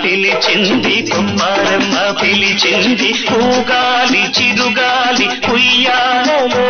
పిలిచింది కుమ్మారమ్మ పిలిచింది పూగాలి చిరుగాలి ఉయ్యాలలో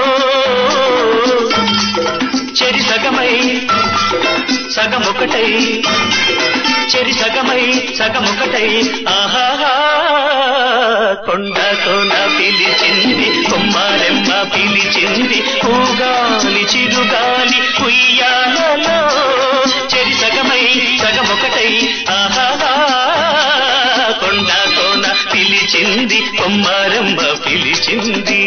చెరి సగమై సగమొకటై చెరి సగమై సగమొకటై ఆహాహా కొండ కోన పిలిచింది కుమ్మారెమ్మ పిలిచింది పూగాలి చిరుగాలి ఉయ్యాలలో చెరి సగమై సగమొకటై ఆహాహా కొండ కోన పిలిచింది కుమ్మారెమ్మ పిలిచింది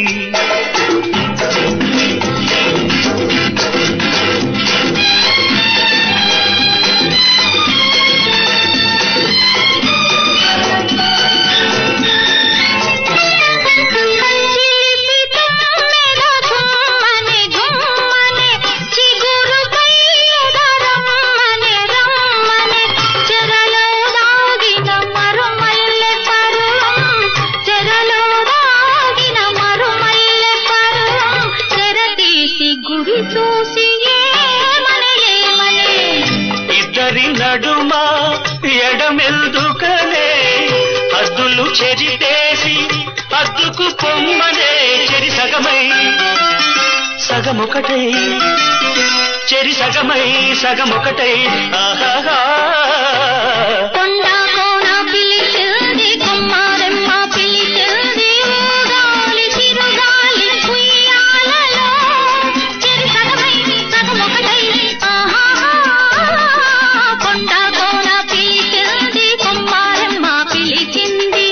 చిలిపి తుమ్మెద తుమ్మనే తుమ్మనే చిగురుపై ఎదరమ్మనే రమ్మనే చెరలో దాగిన మరుమల్లె పరువం చెరలో దాగిన మరుమల్లె పరువం చెర తీసి గురి చూసి ఏమనే ఏమనే ఇద్దరి నడుమ ఎడమెల్దుకనే అద్దులు చెరితేసి అద్దుకు పొమ్మనే చెరి సగమై సగమొకటై చెరి సగమై సగమొకటై ఆహాహా కొండ కోన పిలిచింది కుమ్మారెమ్మ పిలిచింది ఊగాలి చిరుగాలి ఉయ్యాలలో చెరి సగమై సగమొకటై ఆహాహా కొండ కోన పిలిచింది కుమ్మారెమ్మ పిలిచింది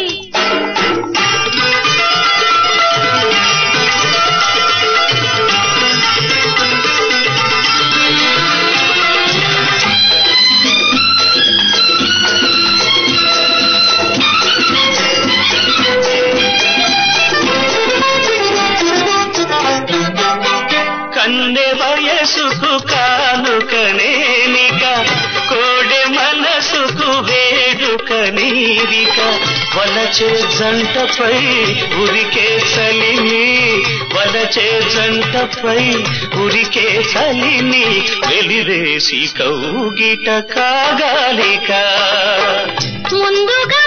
కన్నె వయసుకు కానుకనేనిక కోడె మనసుకు వేడుక నీరిక వలచే జంటపై ఉరికే చలిని వలచే జంటపై ఉరికే చలిని వెలివేసి కౌగిట కాగాలిక ముందుగా